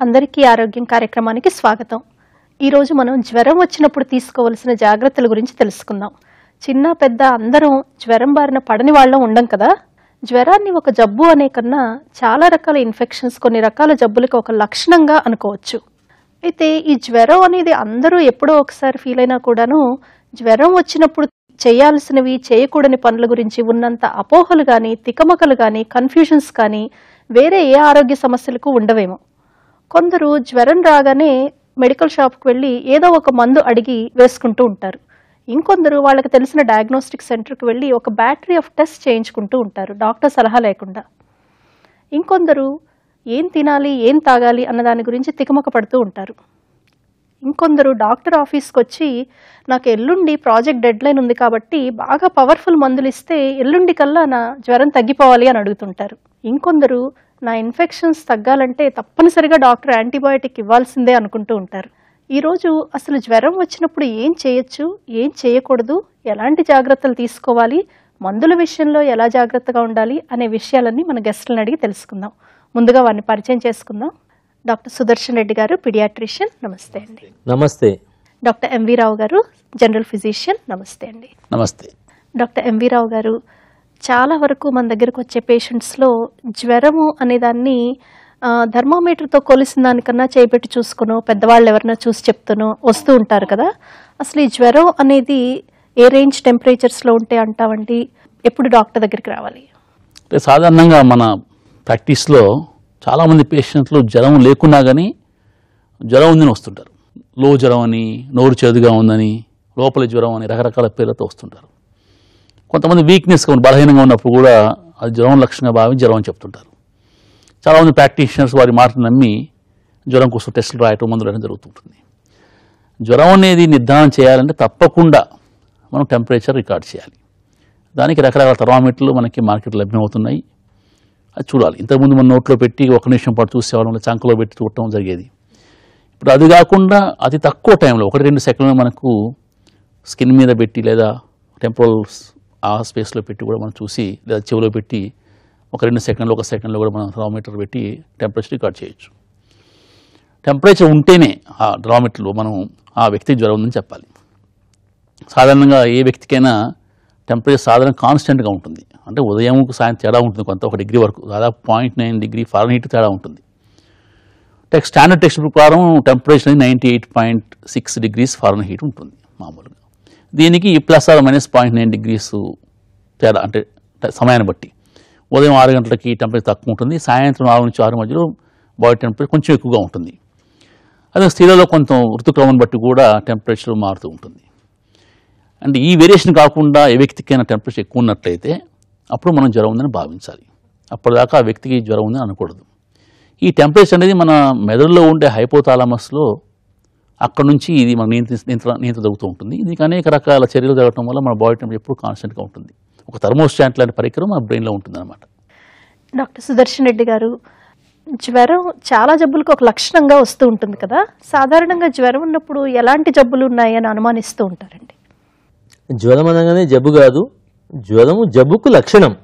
అందరికీ ఆరోగ్యం కార్యక్రమానికి స్వాగతం ఈరోజు మనం జ్వరం వచ్చినప్పుడు తీసుకోవలసిన జాగ్రత్తల గురించి తెలుసుకుందాం చిన్న పెద్ద అందరం జ్వరం బారిన పడని వాళ్ళం ఉండం కదా జ్వరాన్ని ఒక జబ్బు అనే కన్నా చాలా రకాల ఇన్ఫెక్షన్స్ కొన్ని రకాల జబ్బులకు ఒక లక్షణంగా అనుకోవచ్చు అయితే ఈ జ్వరం అనేది అందరూ ఎప్పుడో ఒకసారి ఫీల్ అయినా కూడాను జ్వరం వచ్చినప్పుడు చేయాల్సినవి చేయకూడని పనుల గురించి ఉన్నంత అపోహలు కానీ తికమకలు కానీ కన్ఫ్యూజన్స్ కానీ వేరే ఏ ఆరోగ్య సమస్యలకు ఉండవేమో కొందరు జ్వరం రాగానే మెడికల్ షాప్కి వెళ్ళి ఏదో ఒక మందు అడిగి వేసుకుంటూ ఉంటారు ఇంకొందరు వాళ్ళకి తెలిసిన డయాగ్నోస్టిక్ సెంటర్కి వెళ్ళి ఒక బ్యాటరీ ఆఫ్ టెస్ట్ చేయించుకుంటూ ఉంటారు డాక్టర్ సలహా లేకుండా ఇంకొందరు ఏం తినాలి ఏం తాగాలి అన్న దాని గురించి తికమక పడుతూ ఉంటారు ఇంకొందరు డాక్టర్ ఆఫీస్కి వచ్చి నాకు ఎల్లుండి ప్రాజెక్ట్ డెడ్ లైన్ ఉంది కాబట్టి బాగా పవర్ఫుల్ మందులు ఇస్తే ఎల్లుండి కల్లా నా జ్వరం తగ్గిపోవాలి అని అడుగుతుంటారు ఇంకొందరు నా ఇన్ఫెక్షన్స్ తగ్గాలంటే తప్పనిసరిగా డాక్టర్ యాంటీబయాటిక్ ఇవ్వాల్సిందే అనుకుంటూ ఉంటారు ఈరోజు అసలు జ్వరం వచ్చినప్పుడు ఏం చేయొచ్చు ఏం చేయకూడదు ఎలాంటి జాగ్రత్తలు తీసుకోవాలి మందుల విషయంలో ఎలా జాగ్రత్తగా ఉండాలి అనే విషయాలన్నీ మన గెస్టులను అడిగి తెలుసుకుందాం ముందుగా వారిని పరిచయం చేసుకుందాం డాక్టర్ సుదర్శన్ రెడ్డి గారు పిడియాట్రిషియన్ నమస్తే అండి నమస్తే డాక్టర్ ఎంవి రావు గారు జనరల్ ఫిజిషియన్ నమస్తే అండి నమస్తే డాక్టర్ ఎంవి రావు గారు చాలా వరకు మన దగ్గరకు వచ్చే పేషెంట్స్లో జ్వరము అనే దాన్ని ఆ, థర్మామీటర్తో కొలిసిన దానికన్నా చేపెట్టి చూసుకునో పెద్దవాళ్ళు ఎవరైనా చూసి చెప్తానో వస్తూ ఉంటారు కదా అసలు ఈ జ్వరం అనేది ఏ రేంజ్ టెంపరేచర్స్లో ఉంటే అంటామండి ఎప్పుడు డాక్టర్ దగ్గరికి రావాలి అంటే సాధారణంగా మన ప్రాక్టీస్లో చాలామంది పేషెంట్లు జ్వరం లేకున్నా కానీ జ్వరం ఉందని వస్తుంటారు లో జ్వరం అని నోరు చేదుగా ఉందని లోపల జ్వరం అని రకరకాల పేర్లతో వస్తుంటారు కొంతమంది వీక్నెస్గా ఉన్న బలహీనంగా ఉన్నప్పుడు కూడా అది జ్వరం లక్షణంగా భావించి జ్వరం అని చెప్తుంటారు చాలామంది ప్రాక్టీషనర్స్ వారి మాటలు నమ్మి జ్వరం కోసం టెస్టులు రాయటం మందులు రాయడం జరుగుతుంటుంది జ్వరం అనేది నిర్ధారణ చేయాలంటే తప్పకుండా మనం టెంపరేచర్ రికార్డ్ చేయాలి దానికి రకరకాల థర్మామీటర్లు మనకి మార్కెట్ లభ్యమవుతున్నాయి అది చూడాలి ఇంతకుముందు మన నోట్లో పెట్టి ఒక నిమిషం పాటు చూసేవాళ్ళం చంకలో పెట్టి చూడటం జరిగేది ఇప్పుడు అది కాకుండా అతి తక్కువ టైంలో ఒకటి రెండు సెకండ్లు మనకు స్కిన్ మీద పెట్టి లేదా టెంపరల్ ఆ స్పేస్లో పెట్టి కూడా మనం చూసి లేదా చెవిలో పెట్టి ఒక రెండు సెకండ్లు ఒక సెకండ్లో కూడా మనం థర్మామీటర్ పెట్టి టెంపరేచర్ రికార్డ్ చేయొచ్చు టెంపరేచర్ ఉంటేనే ఆ థర్మామీటర్లో మనం ఆ వ్యక్తికి జ్వరం ఉందని చెప్పాలి సాధారణంగా ఏ వ్యక్తికైనా టెంపరేచర్ సాధారణ కాన్స్టెంట్గా ఉంటుంది అంటే ఉదయం సాయంత్రం తేడా ఉంటుంది కొంత ఒక డిగ్రీ వరకు దాదాపు పాయింట్ నైన్ డిగ్రీ ఫారెన్హీట్ తేడా ఉంటుంది టెక్స్ట్ స్టాండర్డ్ టెక్స్ట్ ప్రకారం టెంపరేచర్ అనేది ninety eight point six degrees Fahrenheit ఉంటుంది మామూలుగా దీనికి plus or minus point nine degrees తేడా అంటే ట- సమయాన్ని బట్టి ఉదయం ఆరు గంటలకి టెంపరేచర్ తక్కువ ఉంటుంది సాయంత్రం నాలుగు నుంచి ఆరు మధ్యలో బాడీ టెంపరేచర్ కొంచెం ఎక్కువగా ఉంటుంది అదే స్త్రీలలో కొంచెం ఋతుక్రమం బట్టి కూడా టెంపరేచర్ మారుతూ ఉంటుంది అంటే ఈ వేరియేషన్ కాకుండా ఏ వ్యక్తికైనా టెంపరేచర్ ఎక్కువ ఉన్నట్లయితే అప్పుడు మనం జ్వరం ఉందని భావించాలి అప్పటిదాకా ఆ వ్యక్తికి జ్వరం ఉందని అనకూడదు ఈ టెంపరేచర్ అనేది మన మెదడులో ఉండే హైపోథాలమస్లో అక్కడ నుంచి ఇది మన నియంత్రి నియంత్రణ నియంత్రణ జరుగుతూ ఉంటుంది దీనికి అనేక రకాల చర్యలు జరగడం వల్ల మన బాడీ టెంపరేచర్ ఎప్పుడు కాన్స్టెంట్గా ఉంటుంది ఒక థర్మోస్టాట్ లాంటి పరికరం మన బ్రెయిన్లో ఉంటుంది అనమాట డాక్టర్ సుదర్శన్ రెడ్డి గారు జ్వరం చాలా జబ్బులకు ఒక లక్షణంగా వస్తూ ఉంటుంది కదా సాధారణంగా జ్వరం ఉన్నప్పుడు ఎలాంటి జబ్బులు ఉన్నాయని అనుమానిస్తూ ఉంటారండి జ్వరం అనగానే జబ్బు కాదు జ్వరము జబ్బుకు లక్షణం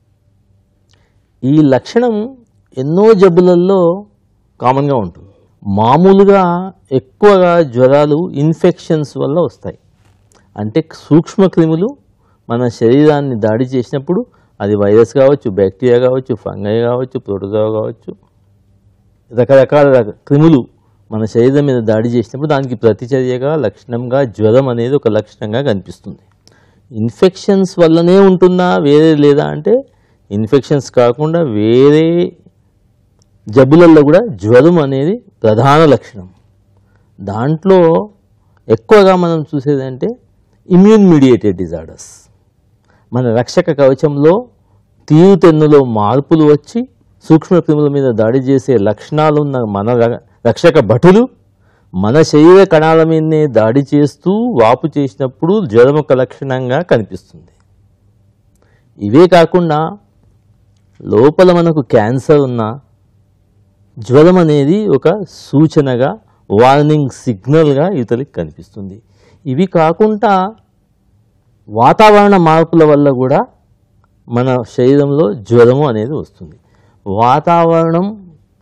ఈ లక్షణం ఎన్నో జబ్బులలో కామన్గా ఉంటుంది మామూలుగా ఎక్కువగా జ్వరాలు ఇన్ఫెక్షన్స్ వల్ల వస్తాయి అంటే సూక్ష్మక్రిములు మన శరీరాన్ని దాడి చేసినప్పుడు అది వైరస్ కావచ్చు బ్యాక్టీరియా కావచ్చు ఫంగై కావచ్చు ప్రోటోజోవా కావచ్చు రకరకాల రక- క్రిములు మన శరీరం మీద దాడి చేసినప్పుడు దానికి ప్రతిచర్యగా లక్షణంగా జ్వరం అనేది ఒక లక్షణంగా కనిపిస్తుంది ఇన్ఫెక్షన్స్ వల్లనే ఉంటుందా వేరే లేదా అంటే ఇన్ఫెక్షన్స్ కాకుండా వేరే జబ్బులలో కూడా జ్వరం అనేది ప్రధాన లక్షణం దాంట్లో ఎక్కువగా మనం చూసేదంటే ఇమ్యూన్ మీడియేటెడ్ డిజార్డర్స్ మన రక్షక కవచంలో తీరుతెన్నులో మార్పులు వచ్చి సూక్ష్మక్రిముల మీద దాడి చేసే లక్షణాలు ఉన్న మన ర- రక్షక భటులు మన శరీర కణాల మీదనే దాడి చేస్తూ వాపు చేసినప్పుడు జ్వరం ఒక లక్షణంగా కనిపిస్తుంది ఇవే కాకుండా లోపల మనకు క్యాన్సర్ ఉన్న జ్వరం అనేది ఒక సూచనగా వార్నింగ్ సిగ్నల్గా ఇతరులకు కనిపిస్తుంది ఇవి కాకుండా వాతావరణ మార్పుల వల్ల కూడా మన శరీరంలో జ్వరము అనేది వస్తుంది వాతావరణం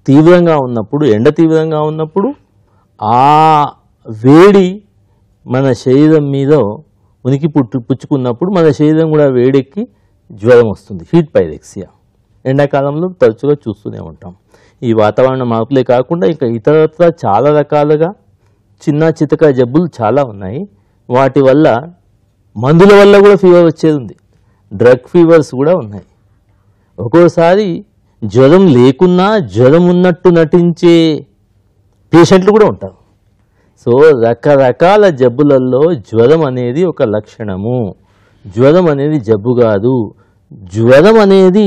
తీవ్రంగా ఉన్నప్పుడు ఎండ తీవ్రంగా ఉన్నప్పుడు ఆ వేడి మన శరీరం మీద ఉనికి పుట్టు పుచ్చుకున్నప్పుడు మన శరీరం కూడా వేడెక్కి జ్వరం వస్తుంది హీట్ పైరెక్సియా ఎండాకాలంలో తరచుగా చూస్తూనే ఉంటాం ఈ వాతావరణ మార్పులే కాకుండా ఇంకా ఇతరత్ర చాలా రకాలుగా చిన్న చితక జబ్బులు చాలా ఉన్నాయి వాటి వల్ల మందుల వల్ల కూడా ఫీవర్ వచ్చేది ఉంది డ్రగ్ ఫీవర్స్ కూడా ఉన్నాయి ఒక్కోసారి జ్వరం లేకున్నా జ్వరం ఉన్నట్టు నటించే పేషెంట్లు కూడా ఉంటారు సో రకరకాల జబ్బులలో జ్వరం అనేది ఒక లక్షణము జ్వరం అనేది జబ్బు కాదు జ్వరం అనేది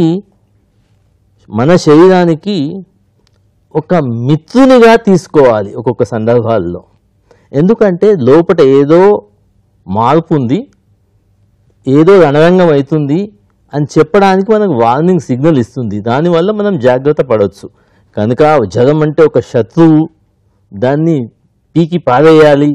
మన శరీరానికి ఒక మిత్రునిగా తీసుకోవాలి ఒక్కొక్క సందర్భాల్లో ఎందుకంటే లోపల ఏదో మార్పు ఉంది ఏదో రణరంగం అవుతుంది అని చెప్పడానికి మనకు వార్నింగ్ సిగ్నల్ ఇస్తుంది దానివల్ల మనం జాగ్రత్త పడవచ్చు కనుక జ్వరం అంటే ఒక శత్రువు దాన్ని పీకి పారేయాలి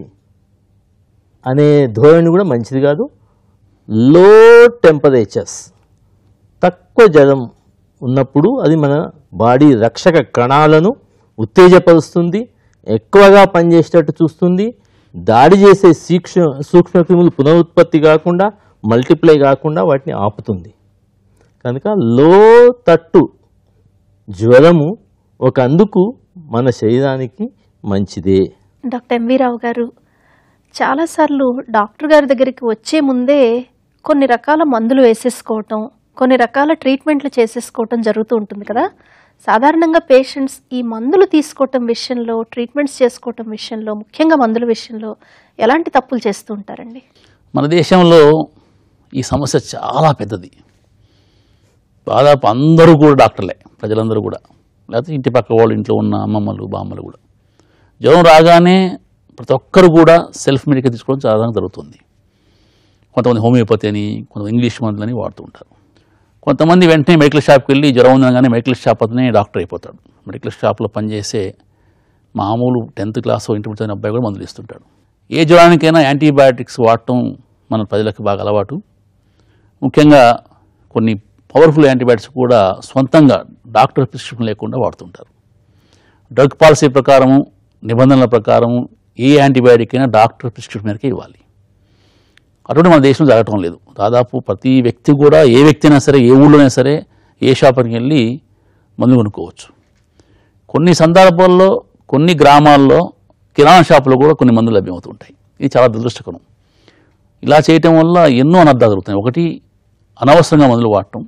అనే ధోరణి కూడా మంచిది కాదు లో టెంపరేచర్స్ తక్కువ జ్వరం ఉన్నప్పుడు అది మన బాడీ రక్షక కణాలను ఉత్తేజపరుస్తుంది ఎక్కువగా పనిచేసేటట్టు చూస్తుంది దాడి చేసే సూక్ష్మ సూక్ష్మక్రిములు పునరుత్పత్తి కాకుండా మల్టిప్లై కాకుండా వాటిని ఆపుతుంది కనుక లో తట్టు జ్వరము ఒక అందుకు మన శరీరానికి మంచిదే డాక్టర్ ఎంవి రావు గారు చాలాసార్లు డాక్టర్ గారి దగ్గరికి వచ్చే ముందే కొన్ని రకాల మందులు వేసేసుకోవటం కొన్ని రకాల ట్రీట్మెంట్లు చేసేసుకోవటం జరుగుతూ ఉంటుంది కదా సాధారణంగా పేషెంట్స్ ఈ మందులు తీసుకోవటం విషయంలో ట్రీట్మెంట్స్ చేసుకోవటం విషయంలో ముఖ్యంగా మందుల విషయంలో ఎలాంటి తప్పులు చేస్తూ ఉంటారండి మన దేశంలో ఈ సమస్య చాలా పెద్దది దాదాపు అందరూ కూడా డాక్టర్లే ప్రజలందరూ కూడా లేకపోతే ఇంటి పక్క వాళ్ళు ఇంట్లో ఉన్న అమ్మమ్మలు బామ్మలు కూడా జ్వరం రాగానే ప్రతి ఒక్కరు కూడా సెల్ఫ్ మెడికల్ తీసుకోవడం చాలా జరుగుతుంది కొంతమంది హోమియోపతి అని కొంతమంది ఇంగ్లీష్ మందులని వాడుతూ ఉంటారు కొంతమంది వెంటనే మెడికల్ షాప్కి వెళ్ళి జ్వరం ఉందనగానే మెడికల్ షాప్ అతనే డాక్టర్ అయిపోతాడు మెడికల్ షాప్లో పనిచేసే మామూలు టెన్త్ క్లాస్ ఇంటర్మీడియట్ చదివిన అబ్బాయి కూడా మందులు ఇస్తుంటాడు ఏ జ్వరానికైనా యాంటీబయాటిక్స్ వాడటం మన ప్రజలకు బాగా అలవాటు ముఖ్యంగా కొన్ని పవర్ఫుల్ యాంటీబయాటిక్స్ కూడా సొంతంగా డాక్టర్ ప్రిస్క్రిప్షన్ లేకుండా వాడుతుంటారు డ్రగ్ పాలసీ ప్రకారము నిబంధనల ప్రకారము ఏ యాంటీబయాటిక్ అయినా డాక్టర్ ప్రిస్క్రిప్షన్ మేరకే ఇవ్వాలి అటువంటి మన దేశంలో జరగటం లేదు దాదాపు ప్రతి వ్యక్తి కూడా ఏ వ్యక్తి అయినా సరే ఏ ఊళ్ళోనైనా సరే ఏ షాప్కి వెళ్ళి మందు కొనుక్కోవచ్చు కొన్ని సందర్భాల్లో కొన్ని గ్రామాల్లో కిరాణా షాపులో కూడా కొన్ని మందులు లభ్యమవుతుంటాయి ఇది చాలా దురదృష్టకరం ఇలా చేయటం వల్ల ఎన్నో అనర్థాలు జరుగుతాయి ఒకటి అనవసరంగా మందులు వాడటం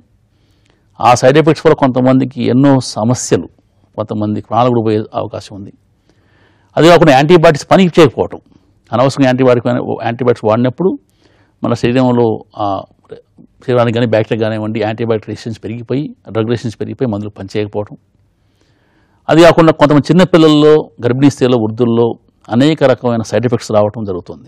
ఆ సైడ్ ఎఫెక్ట్స్ వల్ల కొంతమందికి ఎన్నో సమస్యలు కొంతమంది ప్రాణాలు కూడా పోయే అవకాశం ఉంది అది కాకుండా యాంటీబయాటిక్స్ పనికి చేయకపోవటం అనవసరంగా యాంటీబయాటిక్ యాంటీబయాటిక్స్ వాడినప్పుడు మన శరీరంలో ఆ శరీరానికి కానీ బ్యాక్టీరియా కానివ్వండి యాంటీబయాటిక్ రెసిస్టెన్స్ పెరిగిపోయి డ్రగ్ రెసిస్టెన్స్ పెరిగిపోయి మందులు పనిచేయకపోవటం అది కాకుండా కొంతమంది చిన్నపిల్లల్లో గర్భిణీ స్త్రీలో వృద్ధుల్లో అనేక రకమైన సైడ్ ఎఫెక్ట్స్ రావటం జరుగుతుంది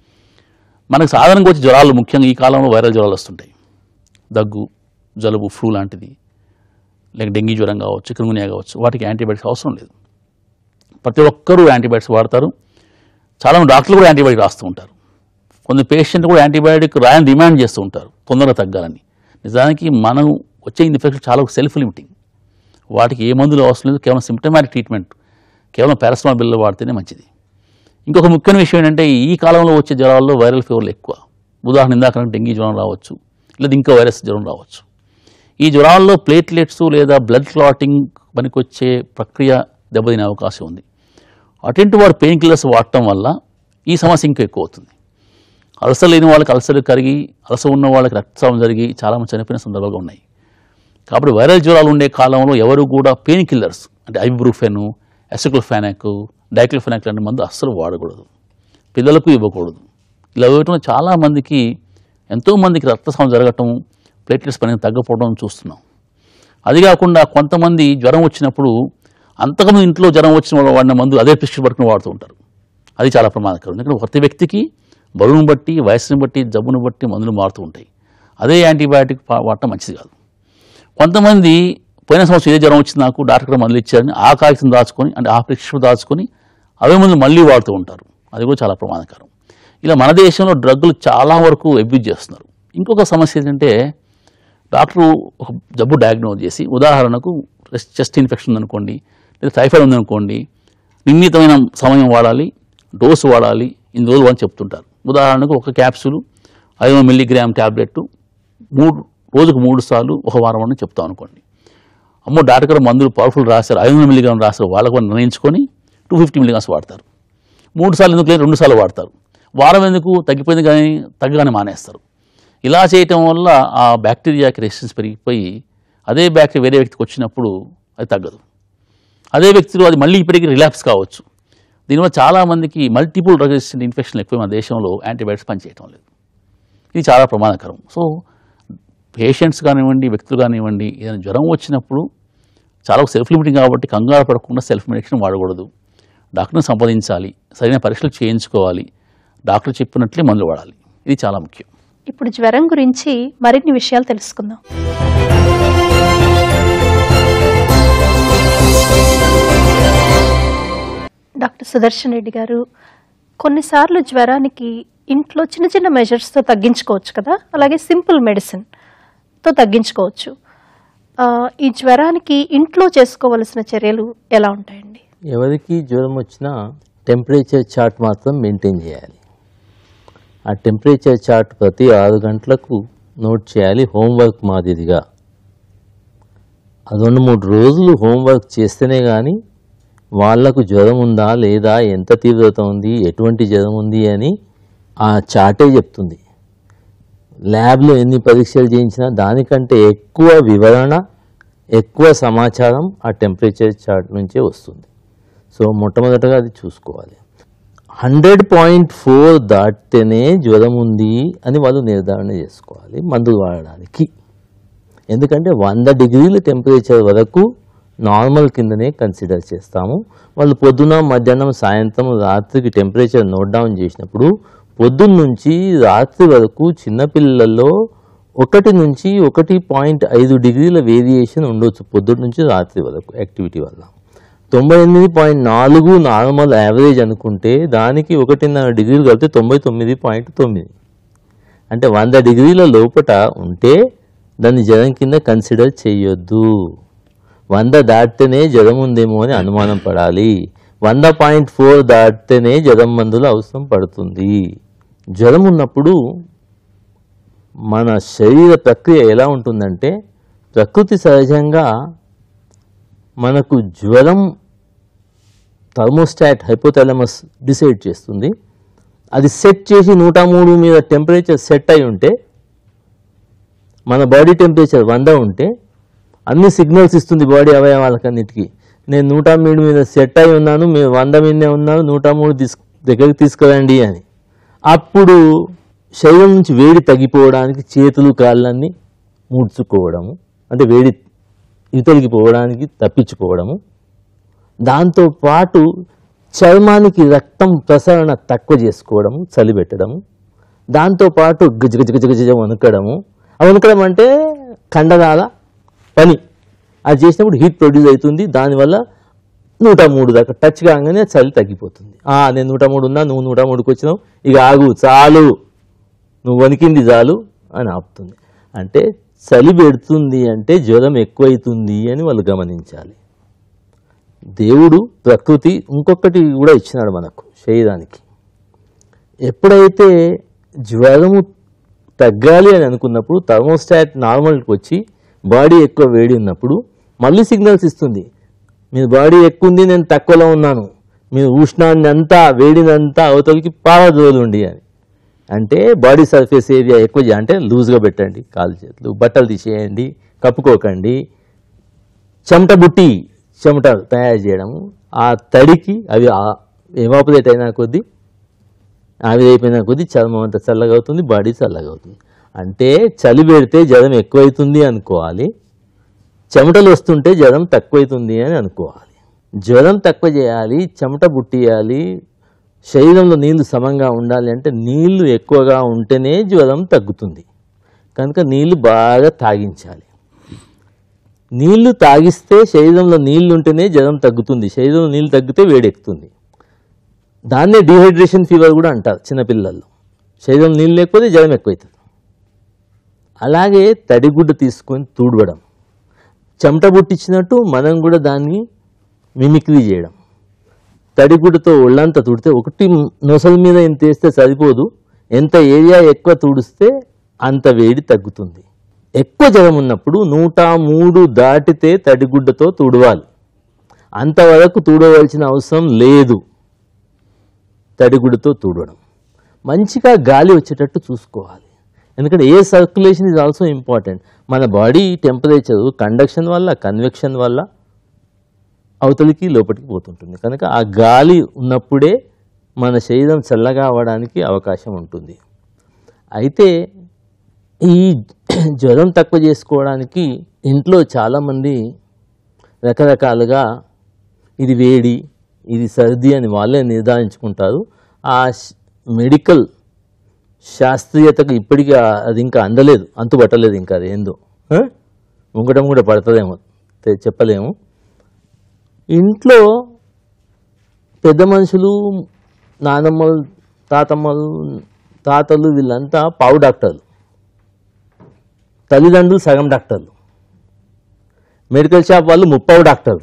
మనకు సాధారణంగా వచ్చే జ్వరాలు ముఖ్యంగా ఈ కాలంలో వైరల్ జ్వరాలు వస్తుంటాయి దగ్గు జలుబు ఫ్లూ లాంటిది లేక డెంగీ జ్వరం కావచ్చు చికెన్గునియా కావచ్చు వాటికి యాంటీబయాటిక్స్ అవసరం లేదు ప్రతి ఒక్కరూ యాంటీబయాటిక్స్ వాడతారు చాలామంది డాక్టర్లు కూడా యాంటీబయాటిక్ రాస్తూ ఉంటారు కొంత పేషెంట్ కూడా యాంటీబయాటిక్ రాయని డిమాండ్ చేస్తూ ఉంటారు తొందరగా తగ్గాలని నిజానికి మనం వచ్చే ఇన్ఫెక్షన్ చాలా సెల్ఫ్ లిమిటింగ్ వాటికి ఏ మందులు అవసరం లేదు కేవలం సిమ్టమాటిక్ ట్రీట్మెంట్ కేవలం పారాసిటమాల్ బిల్లు వాడితేనే మంచిది ఇంకొక ముఖ్యమైన విషయం ఏంటంటే ఈ కాలంలో వచ్చే జ్వరాల్లో వైరల్ ఫీవర్లు ఎక్కువ ఉదాహరణ ఇందాక డెంగీ జ్వరం రావచ్చు లేదా ఇంకా వైరస్ జ్వరం రావచ్చు ఈ జ్వరాల్లో ప్లేట్లెట్స్ లేదా బ్లడ్ క్లాటింగ్ పనికొచ్చే ప్రక్రియ దెబ్బతినే అవకాశం ఉంది అటువంటి వారు పెయిన్ కిల్లర్స్ వాడటం వల్ల ఈ సమస్య ఇంకా ఎక్కువ అవుతుంది అలసర్ లేని వాళ్ళకి అలసలు కరిగి అలస ఉన్న వాళ్ళకి రక్తస్రావం జరిగి చాలామంది చనిపోయిన సందర్భాలు ఉన్నాయి కాబట్టి వైరల్ జ్వరాలు ఉండే కాలంలో ఎవరు కూడా పెయిన్ కిల్లర్స్ అంటే ఐబ్రూఫెన్ ఎసిక్లోఫెనాక్ డైక్లోఫెనాక్ లాంటి మందు అస్సలు వాడకూడదు పిల్లలకు ఇవ్వకూడదు ఇలా ఇవ్వటం చాలా మందికి ఎంతో మందికి రక్తస్రావం జరగటం ప్లేట్లెట్స్ పని తగ్గపోవడం చూస్తున్నాం అది కాకుండా కొంతమంది జ్వరం వచ్చినప్పుడు అంతకుముందు ఇంట్లో జ్వరం వచ్చిన వాళ్ళు వాడిన మందులు అదే ప్రిస్క్రిప్షన్ పట్టుకుని వాడుతూ ఉంటారు అది చాలా ప్రమాదకరం ఎందుకంటే ప్రతి వ్యక్తికి బరువును బట్టి వయసుని బట్టి జబ్బును బట్టి మందులు మారుతూ ఉంటాయి అదే యాంటీబయాటిక్ పా- వాడటం మంచిది కాదు కొంతమంది పోయిన సంవత్సరం ఇదే జ్వరం వచ్చింది నాకు డాక్టర్ గారు మందులు ఇచ్చారని ఆ కాగితం దాచుకొని అంటే ఆ ప్రిస్క్రిప్షన్ దాచుకొని అవే మందులు మళ్ళీ వాడుతూ ఉంటారు అది కూడా చాలా ప్రమాదకరం ఇలా మన దేశంలో డ్రగ్గులు చాలా వరకు అబ్యూజ్ చేస్తున్నారు ఇంకొక సమస్య ఏంటంటే డాక్టరు ఒక జబ్బు డయాగ్నోజ్ చేసి ఉదాహరణకు చెస్ట్ ఇన్ఫెక్షన్ ఉందనుకోండి లేదా టైఫాయిడ్ ఉందనుకోండి నిర్ణీతమైన సమయం వాడాలి డోసు వాడాలి ఇన్ని రోజులు అని చెప్తుంటారు ఉదాహరణకు ఒక క్యాప్సూల్ ఐదు వందల మిల్లీగ్రామ్ ట్యాబ్లెట్ మూడు రోజుకు మూడు సార్లు ఒక వారం అని చెప్తాం అనుకోండి అమ్మో డాక్టర్ గారు మందులు పవర్ఫుల్ రాశారు ఐదు వందల మిల్లీగ్రామ్ రాశారు వాళ్ళకు కూడా నిర్ణయించుకొని టూ ఫిఫ్టీ మిల్లీగ్రామ్స్ వాడతారు మూడు సార్లు ఎందుకు లేదు రెండు సార్లు వాడతారు వారం ఎందుకు తగ్గిపోయింది కానీ తగ్గగానే మానేస్తారు ఇలా చేయటం వల్ల ఆ బ్యాక్టీరియాకి రెసిస్టెన్స్ పెరిగిపోయి అదే బ్యాక్టీరియా వేరే వ్యక్తికి వచ్చినప్పుడు అది తగ్గదు అదే వ్యక్తిలో అది మళ్ళీ ఇప్పటికీ రిలాప్స్ కావచ్చు దీనివల్ల చాలామందికి మల్టిపుల్ డ్రగ్ రెసిస్టెంట్ ఇన్ఫెక్షన్ ఎక్కువ మన దేశంలో యాంటీబయాటిక్స్ పనిచేయటం లేదు ఇది చాలా ప్రమాదకరం సో పేషెంట్స్ కానివ్వండి వ్యక్తులు కానివ్వండి ఏదైనా జ్వరం వచ్చినప్పుడు చాలా సెల్ఫ్ లిమిటింగ్ కాబట్టి కంగారు పడకుండా సెల్ఫ్ మెడికేషన్ వాడకూడదు డాక్టర్ని సంప్రదించాలి సరైన పరీక్షలు చేయించుకోవాలి డాక్టర్ చెప్పినట్లే మందులు వాడాలి ఇది చాలా ముఖ్యం ఇప్పుడు జ్వరం గురించి మరిన్ని విషయాలు తెలుసుకుందాం డాక్టర్ సుదర్శన్ రెడ్డి గారు కొన్నిసార్లు జ్వరానికి ఇంట్లో చిన్న చిన్న మెజర్స్తో తగ్గించుకోవచ్చు కదా అలాగే సింపుల్ మెడిసిన్తో తగ్గించుకోవచ్చు ఆ, ఈ జ్వరానికి ఇంట్లో చేసుకోవలసిన చర్యలు ఎలా ఉంటాయండి ఎవరికి జ్వరం వచ్చినా టెంపరేచర్ చార్ట్ మాత్రం మెయింటైన్ చేయాలి ఆ టెంపరేచర్ చార్ట్ ప్రతి ఆరు గంటలకు నోట్ చేయాలి హోంవర్క్ మాదిరిగా ఆ రెండు మూడు రోజులు హోంవర్క్ చేస్తేనే కానీ వాళ్లకు జ్వరం ఉందా లేదా ఎంత తీవ్రత ఉంది ఎటువంటి జ్వరం ఉంది అని ఆ చార్టే చెప్తుంది ల్యాబ్లో ఎన్ని పరీక్షలు చేయించినా దానికంటే ఎక్కువ వివరణ ఎక్కువ సమాచారం ఆ టెంపరేచర్ చార్ట్ నుంచే వస్తుంది సో మొట్టమొదటగా అది చూసుకోవాలి హండ్రెడ్ పాయింట్ ఫోర్ దాటితేనే జ్వరం ఉంది అని వాళ్ళు నిర్ధారణ చేసుకోవాలి మందులు వాడడానికి ఎందుకంటే వంద డిగ్రీల టెంపరేచర్ వరకు నార్మల్ కిందనే కన్సిడర్ చేస్తాము వాళ్ళు పొద్దున మధ్యాహ్నం సాయంత్రం రాత్రికి టెంపరేచర్ నోట్ డౌన్ చేసినప్పుడు పొద్దున్న నుంచి రాత్రి వరకు చిన్నపిల్లల్లో ఒకటి నుంచి ఒకటి పాయింట్ ఐదు డిగ్రీల వేరియేషన్ ఉండొచ్చు పొద్దున్న నుంచి రాత్రి వరకు యాక్టివిటీ వల్ల తొంభై ఎనిమిది పాయింట్ నాలుగు నార్మల్ యావరేజ్ అనుకుంటే దానికి ఒకటిన్నర డిగ్రీలు కలిపితే తొంభై తొమ్మిది పాయింట్ తొమ్మిది అంటే వంద డిగ్రీల లోపట ఉంటే దాన్ని జ్వరం కింద కన్సిడర్ చేయొద్దు వంద దాటితేనే జ్వరం ఉందేమో అని అనుమానం పడాలి వంద పాయింట్ ఫోర్ దాటితేనే జ్వరం మందులు అవసరం పడుతుంది జ్వరం ఉన్నప్పుడు మన శరీర ప్రక్రియ ఎలా ఉంటుందంటే ప్రకృతి సహజంగా మనకు జ్వరం థర్మోస్టాట్ హైపోథాలమస్ డిసైడ్ చేస్తుంది అది సెట్ చేసి నూట మూడు మీద టెంపరేచర్ సెట్ అయి ఉంటే మన బాడీ టెంపరేచర్ వంద ఉంటే అన్ని సిగ్నల్స్ ఇస్తుంది బాడీ అవయవాలకన్నిటికీ నేను నూట మూడు మీద సెట్ అయి ఉన్నాను మీరు వంద మీదనే ఉన్నారు నూట మూడు తీసు దగ్గరికి తీసుకురండి అని అప్పుడు శరీరం నుంచి వేడి తగ్గిపోవడానికి చేతులు కాళ్ళన్నీ ముడుచుకోవడము అంటే వేడి ఇతలికి పోవడానికి తప్పించుకోవడము దాంతో పాటు చర్మానికి రక్తం ప్రసరణ తక్కువ చేసుకోవడము చలి పెట్టడము దాంతో పాటు గజ గజ గజ గజ వణుకడము ఆ వణుకడం అంటే కండరాల పని అది చేసినప్పుడు హీట్ ప్రొడ్యూస్ అవుతుంది దానివల్ల నూట మూడు దాకా టచ్ కాగానే చలి తగ్గిపోతుంది ఆ నేను నూట మూడు ఉన్నా నువ్వు నూట మూడుకి వచ్చినావు ఇక ఆగు చాలు నువ్వు వణికింది చాలు అని ఆపుతుంది అంటే చలి పెడుతుంది అంటే జ్వరం ఎక్కువైతుంది అని వాళ్ళు గమనించాలి దేవుడు ప్రకృతి ఇంకొకటి కూడా ఇచ్చినాడు మనకు శరీరానికి ఎప్పుడైతే జ్వరము తగ్గాలి అని అనుకున్నప్పుడు థర్మోస్టాట్ నార్మల్కి వచ్చి బాడీ ఎక్కువ వేడి ఉన్నప్పుడు మళ్ళీ సిగ్నల్స్ ఇస్తుంది మీ బాడీ ఎక్కువ ఉంది నేను తక్కువలో ఉన్నాను మీ ఉష్ణాన్ని అంతా వేడిని అంతా అవతలికి పారదోలుండి అని అంటే బాడీ సర్ఫేస్ ఏరియా ఎక్కువ చే- అంటే లూజ్గా పెట్టండి కాలు చేతులు బట్టలు తీసేయండి కప్పుకోకండి చెమట బుట్టి చెమట తయారు చేయడము ఆ తడికి అవి ఎవాపరేట్ అయినా కొద్దీ ఆవిరైపోయిన కొద్దీ చర్మం అంతా చల్లగా అవుతుంది బాడీ చల్లగా అవుతుంది అంటే చలి పెడితే జ్వరం ఎక్కువైతుంది అనుకోవాలి చెమటలు వస్తుంటే జ్వరం తక్కువైతుంది అని అనుకోవాలి జ్వరం తక్కువ చేయాలి చెమట బుట్టియాలి శరీరంలో నీళ్లు సమంగా ఉండాలి అంటే నీళ్లు ఎక్కువగా ఉంటేనే జ్వరం తగ్గుతుంది కనుక నీళ్లు బాగా తాగించాలి నీళ్లు తాగిస్తే శరీరంలో నీళ్లు ఉంటేనే జ్వరం తగ్గుతుంది శరీరంలో నీళ్లు తగ్గితే వేడెక్కుతుంది దాన్నే డిహైడ్రేషన్ ఫీవర్ కూడా అంటారు చిన్నపిల్లల్లో శరీరం నీళ్ళు లేకపోతే జ్వరం ఎక్కువవుతుంది అలాగే తడిగుడ్డ తీసుకొని తూడవడం చెమట పుట్టించినట్టు మనం కూడా దాన్ని మిమిక్రీ చేయడం తడిగుడ్డతో ఒళ్ళంతా తుడితే ఒకటి నొసల మీద ఎంత వేస్తే సరిపోదు ఎంత ఏరియా ఎక్కువ తుడిస్తే అంత వేడి తగ్గుతుంది ఎక్కువ జ్వరం ఉన్నప్పుడు నూట మూడు దాటితే తడిగుడ్డతో తుడవాలి అంతవరకు తుడవలసిన అవసరం లేదు తడిగుడ్డతో తుడవడం మంచిగా గాలి వచ్చేటట్టు చూసుకోవాలి ఎందుకంటే a circulation is also important మన బాడీ టెంపరేచర్ కండక్షన్ వల్ల కన్వెక్షన్ వల్ల అవతలికి లోపలికి పోతుంటుంది కనుక ఆ గాలి ఉన్నప్పుడే మన శరీరం చల్లగా అవ్వడానికి అవకాశం ఉంటుంది అయితే ఈ జ్వరం తక్కువ చేసుకోవడానికి ఇంట్లో చాలామంది రకరకాలుగా ఇది వేడి ఇది సర్ది అని వాళ్ళే నిర్ధారించుకుంటారు ఆ శ్- మెడికల్ శాస్త్రీయతకు ఇప్పటికీ ఆ- అది ఇంకా అందలేదు అంతుపట్టలేదు ఇంకా అది ఏందో ఆ? ముంగటం కూడా పడుతుందేమో తె- చెప్పలేము ఇంట్లో పెద్ద మనుషులు నానమ్మలు తాతమ్మలు తాతలు వీళ్ళంతా పావు డాక్టర్లు తల్లిదండ్రులు సగం డాక్టర్లు మెడికల్ షాప్ వాళ్ళు ముప్పావు డాక్టర్లు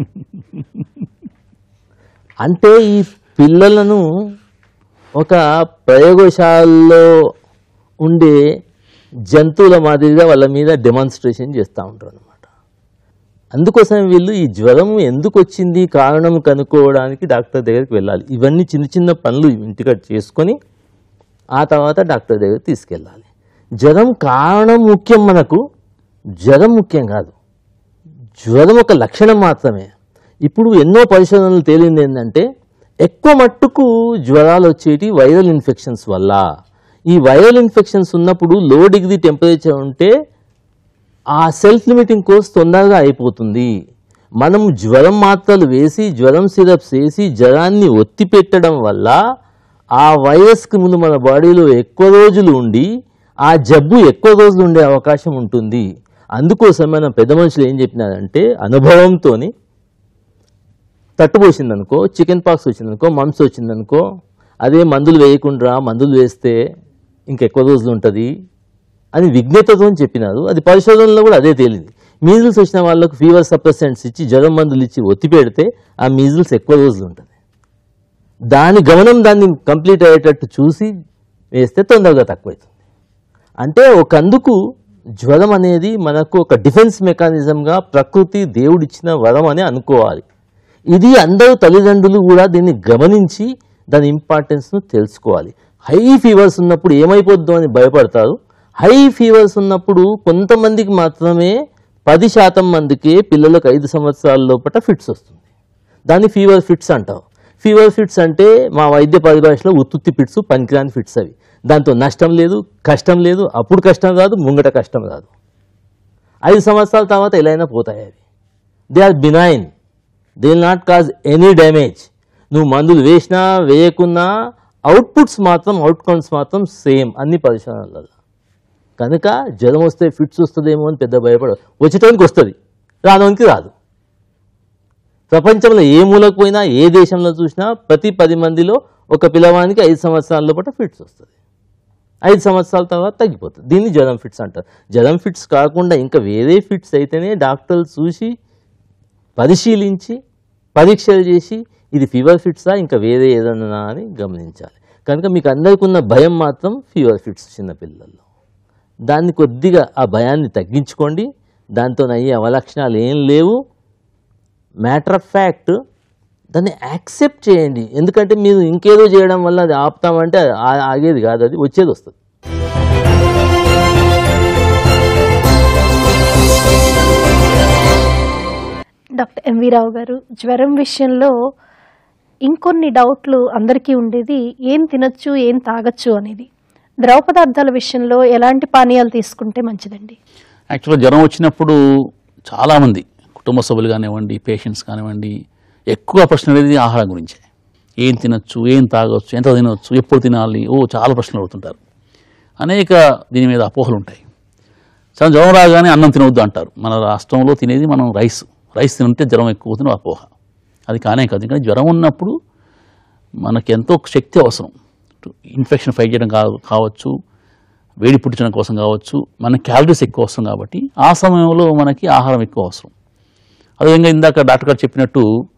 అంటే ఈ పిల్లలను ఒక ప్రయోగశాలలో ఉండే జంతువుల మాదిరిగా వాళ్ళ మీద డెమాన్స్ట్రేషన్ చేస్తూ ఉంటారు అనమాట అందుకోసం వీళ్ళు ఈ జ్వరం ఎందుకు వచ్చింది కారణం కనుక్కోవడానికి డాక్టర్ దగ్గరికి వెళ్ళాలి ఇవన్నీ చిన్న చిన్న పనులు ఇంటికాడ చేసుకొని ఆ తర్వాత డాక్టర్ దగ్గరికి తీసుకెళ్ళాలి జ్వరం కారణం ముఖ్యం మనకు జ్వరం ముఖ్యం కాదు జ్వరం ఒక లక్షణం మాత్రమే ఇప్పుడు ఎన్నో పరిశోధనలు తేలింది ఏంటంటే ఎక్కువ మట్టుకు జ్వరాలు వచ్చేటి వైరల్ ఇన్ఫెక్షన్స్ వల్ల ఈ వైరల్ ఇన్ఫెక్షన్స్ ఉన్నప్పుడు లో డిగ్రీ టెంపరేచర్ ఉంటే ఆ సెల్ఫ్ లిమిటింగ్ కోర్స్ తొందరగా అయిపోతుంది మనం జ్వరం మాత్రలు వేసి జ్వరం సిరప్స్ వేసి జ్వరాన్ని ఒత్తి పెట్టడం వల్ల ఆ వైరస్కి ముందు మన బాడీలో ఎక్కువ రోజులు ఉండి ఆ జబ్బు ఎక్కువ రోజులు ఉండే అవకాశం ఉంటుంది అందుకోసం మన పెద్ద మనుషులు ఏం చెప్పినారంటే అనుభవంతోని తట్టుపోసిందనుకో చికెన్ పాక్స్ వచ్చిందనుకో మమ్స్ వచ్చిందనుకో అదే మందులు వేయకుండా మందులు వేస్తే ఇంకెక్కువ రోజులు ఉంటుంది అని విజ్ఞతతో చెప్పినారు అది పరిశోధనలో కూడా అదే తేలింది మీజిల్స్ వచ్చిన వాళ్ళకు ఫీవర్ సప్రెసెంట్స్ ఇచ్చి జ్వరం మందులు ఇచ్చి ఒత్తి పెడితే ఆ మీజిల్స్ ఎక్కువ రోజులు ఉంటుంది దాని గమనం దాన్ని కంప్లీట్ అయ్యేటట్టు చూసి వేస్తే తొందరగా తక్కువవుతుంది అంటే ఒకందుకు జ్వరం అనేది మనకు ఒక డిఫెన్స్ మెకానిజంగా ప్రకృతి దేవుడిచ్చిన వరం అని అనుకోవాలి ఇది అందరూ తల్లిదండ్రులు కూడా దీన్ని గమనించి దాని ఇంపార్టెన్స్ను తెలుసుకోవాలి హై ఫీవర్స్ ఉన్నప్పుడు ఏమైపోద్దో అని భయపడతారు హై ఫీవర్స్ ఉన్నప్పుడు కొంతమందికి మాత్రమే పది శాతం మందికి పిల్లలకు ఐదు సంవత్సరాల లోపల ఫిట్స్ వస్తుంది దాన్ని ఫీవర్ ఫిట్స్ అంటాం ఫీవర్ ఫిట్స్ అంటే మా వైద్య పరిభాషలో ఉత్తుత్తి ఫిట్స్ పనికిరాని ఫిట్స్ అవి దాంతో నష్టం లేదు కష్టం లేదు అప్పుడు కష్టం రాదు ముంగట కష్టం రాదు ఐదు సంవత్సరాల తర్వాత ఎలా అయినా పోతాయి అవి they are benign they will not cause any damage నువ్వు మందులు వేసినా వేయకున్నా అవుట్పుట్స్ మాత్రం అవుట్కమ్స్ మాత్రం సేమ్ అన్ని పరిశోధనలలో కనుక జ్వరం వస్తే ఫిట్స్ వస్తుందేమో అని పెద్ద భయపడ వచ్చేటానికి వస్తుంది రానోనికి రాదు ప్రపంచంలో ఏ మూలకు పోయినా ఏ దేశంలో చూసినా ప్రతి పది మందిలో ఒక పిల్లవానికి ఐదు సంవత్సరాల లోపల ఫిట్స్ వస్తుంది ఐదు సంవత్సరాల తర్వాత తగ్గిపోతుంది దీన్ని జ్వరం ఫిట్స్ అంటారు జ్వరం ఫిట్స్ కాకుండా ఇంకా వేరే ఫిట్స్ అయితేనే డాక్టర్లు చూసి పరిశీలించి పరీక్షలు చేసి ఇది ఫీవర్ ఫిట్సా ఇంకా వేరే ఏదన్నా అని గమనించాలి కనుక మీకు అందరికీ ఉన్న భయం మాత్రం ఫీవర్ ఫిట్స్ చిన్నపిల్లల్లో దాన్ని కొద్దిగా ఆ భయాన్ని తగ్గించుకోండి దాంతో అయ్యే అవలక్షణాలు ఏం లేవు మ్యాటర్ ఆఫ్ ఫ్యాక్ట్ దాన్ని యాక్సెప్ట్ చేయండి ఎందుకంటే మీరు ఇంకేదో చేయడం వల్ల అది ఆపుతామంటే ఆ- ఆగేది కాదు అది వచ్చేది వస్తుంది డాక్టర్ ఎంవి రావు గారు జ్వరం విషయంలో ఇంకొన్ని డౌట్లు అందరికీ ఉండేది ఏం తినొచ్చు ఏం తాగొచ్చు అనేది ద్రవ పదార్థాల విషయంలో ఎలాంటి పానీయాలు తీసుకుంటే మంచిదండి యాక్చువల్గా జ్వరం వచ్చినప్పుడు చాలామంది కుటుంబ సభ్యులు కానివ్వండి పేషెంట్స్ కానివ్వండి ఎక్కువ ప్రశ్న అనేది ఆహారం గురించే ఏం తినొచ్చు ఏం తాగొచ్చు ఎంత తినొచ్చు ఎప్పుడు తినాలి ఓ చాలా ప్రశ్నలు అడుగుతుంటారు అనేక దీని మీద అపోహలు ఉంటాయి చాలా జ్వరం రాగానే అన్నం తినవద్దు అంటారు మన రాష్ట్రంలో తినేది మనం రైస్ రైస్ తింటే జ్వరం ఎక్కువ అవుతుంది అపోహ అది కానే కాదు ఎందుకంటే జ్వరం ఉన్నప్పుడు మనకి ఎంతో శక్తి అవసరం ఇన్ఫెక్షన్ ఫైట్ చేయడం కావ కావచ్చు వేడి పుట్టించడం కోసం కావచ్చు మన క్యాలరీస్ ఎక్కువ అవసరం కాబట్టి ఆ సమయంలో మనకి ఆహారం ఎక్కువ అవసరం అదేవిధంగా ఇందాక డాక్టర్ గారు చెప్పినట్టు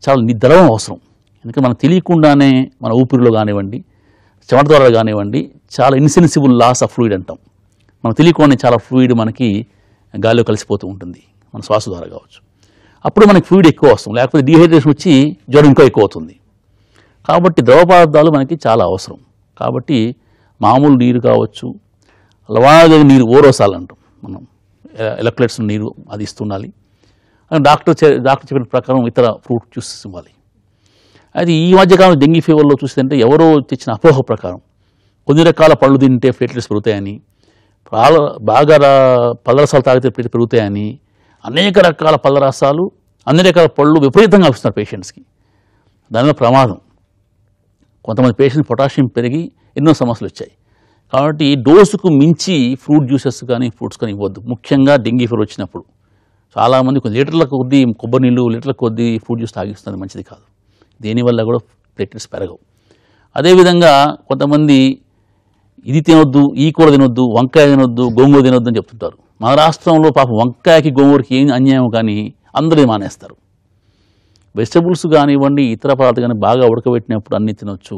చాలా ని- ద్రవం అవసరం ఎందుకంటే మనకు తెలియకుండానే మన ఊపిరిలో కానివ్వండి చెమట ద్వారా కానివ్వండి చాలా ఇన్సెన్సిబుల్ లాస్ ఆఫ్ ఫ్లూయిడ్ అంటాం మనకు తెలియకుండా చాలా ఫ్లూయిడ్ మనకి గాలిలో కలిసిపోతూ ఉంటుంది మన శ్వాస ద్వారా కావచ్చు అప్పుడు మనకి ఫ్లూయిడ్ ఎక్కువ వస్తుంది లేకపోతే డీహైడ్రేషన్ వచ్చి జ్వరం ఇంకా ఎక్కువ అవుతుంది కాబట్టి ద్రవ పదార్థాలు మనకి చాలా అవసరం కాబట్టి మామూలు నీరు కావచ్చు లవాగ నీరు ఓరోసాల్ అంటాం మనం ఎలక్ట్రేట్స్ నీరు అది ఇస్తుండాలి అని డాక్టర్ చె- డాక్టర్ చెప్పిన ప్రకారం ఇతర ఫ్రూట్ జ్యూసెస్ ఇవ్వాలి అయితే ఈ మధ్యకాలం డెంగీ ఫీవర్లో చూస్తుంటే ఎవరో తెచ్చిన అపోహ ప్రకారం కొన్ని రకాల పళ్ళు తింటే ప్లేట్లెట్స్ పెరుగుతాయని పాల బాగా రా- పళ్ళ రసాలు తాగితే ప్లేట్లు పెరుగుతాయని అనేక రకాల పళ్ళ రసాలు అన్ని రకాల పళ్ళు విపరీతంగా ఇస్తున్నారు పేషెంట్స్కి దానివల్ల ప్రమాదం కొంతమంది పేషెంట్ పొటాషియం పెరిగి ఎన్నో సమస్యలు వచ్చాయి కాబట్టి డోసుకు మించి ఫ్రూట్ జ్యూసెస్ కానీ ఫ్రూట్స్ కానీ ఇవ్వద్దు ముఖ్యంగా డెంగీ ఫీవర్ వచ్చినప్పుడు చాలామంది కొన్ని లీటర్ల కొద్దీ కొబ్బరి నీళ్ళు లీటర్ల కొద్దీ ఫ్రూట్ జ్యూస్ తాగిస్తుంది మంచిది కాదు దీనివల్ల కూడా ప్లేటెట్స్ పెరగవు అదేవిధంగా కొంతమంది ఇది తినొద్దు ఈ కూర తినొద్దు వంకాయ తినొద్దు గోంగూర తినొద్దు అని చెప్తుంటారు మన రాష్ట్రంలో పాపం వంకాయకి గోంగూరకి ఏం అన్యాయం కానీ అందరూ ఇది మానేస్తారు వెజిటబుల్స్ కానివ్వండి ఇతర పదార్థాలు కానీ బాగా ఉడకబెట్టినప్పుడు అన్నీ తినొచ్చు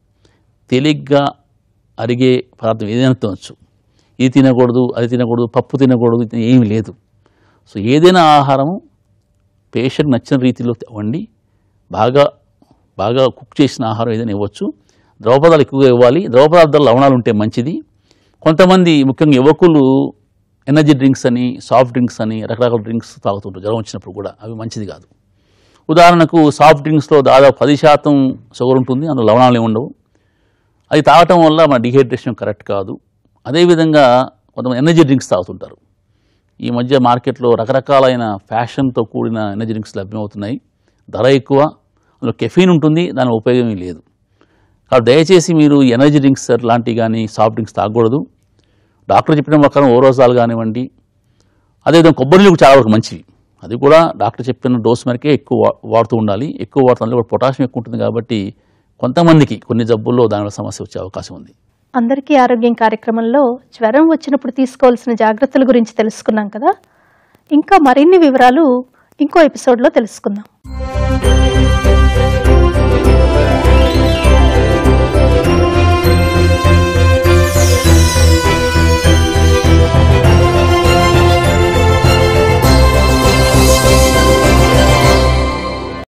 తేలిగ్గా అరిగే పదార్థం ఏదైనా తినొచ్చు ఇది తినకూడదు అది తినకూడదు పప్పు తినకూడదు ఇది ఏమీ లేదు సో ఏదైనా ఆహారము పేషెంట్ నచ్చిన రీతిలో వండి బాగా బాగా కుక్ చేసిన ఆహారం ఏదైనా ఇవ్వచ్చు ద్రవ పదార్థాలు ఎక్కువగా ఇవ్వాలి ద్రవ పదార్థాలు లవణాలు ఉంటే మంచిది కొంతమంది ముఖ్యంగా యువకులు ఎనర్జీ డ్రింక్స్ అని సాఫ్ట్ డ్రింక్స్ అని రకరకాల డ్రింక్స్ తాగుతుంటారు జ్వరం వచ్చినప్పుడు కూడా అవి మంచిది కాదు ఉదాహరణకు సాఫ్ట్ డ్రింక్స్లో దాదాపు పది శాతం షుగర్ ఉంటుంది అందులో లవణాలు ఏమి ఉండవు అది తాగటం వల్ల మన డిహైడ్రేషన్ కరెక్ట్ కాదు అదేవిధంగా కొంతమంది ఎనర్జీ డ్రింక్స్ తాగుతుంటారు ఈ మధ్య మార్కెట్లో రకరకాలైన ఫ్యాషన్తో కూడిన ఎనర్జీ డ్రింక్స్ లభ్యమవుతున్నాయి ధర ఎక్కువ అందులో కెఫీన్ ఉంటుంది దాని ఉపయోగం ఏమీ లేదు కాబట్టి దయచేసి మీరు ఈ ఎనర్జీ డ్రింక్స్ లాంటివి కానీ సాఫ్ట్ డ్రింక్స్ తాగకూడదు డాక్టర్ చెప్పిన ప్రకారం ఓరోజాలు కానివ్వండి అదేవిధంగా కొబ్బరి నీళ్ళు చాలా వరకు మంచివి అది కూడా డాక్టర్ చెప్పిన డోస్ మేరకే ఎక్కువ వా- వాడుతూ ఉండాలి ఎక్కువ వాడుతున్న కూడా పొటాషియం ఎక్కువ ఉంటుంది కాబట్టి కొంతమందికి కొన్ని జబ్బుల్లో దానివల్ల సమస్య వచ్చే అవకాశం ఉంది అందరికీ ఆరోగ్యం కార్యక్రమంలో జ్వరం వచ్చినప్పుడు తీసుకోవాల్సిన జాగ్రత్తల గురించి తెలుసుకున్నాం కదా ఇంకా మరిన్ని వివరాలు ఇంకో ఎపిసోడ్లో తెలుసుకుందాం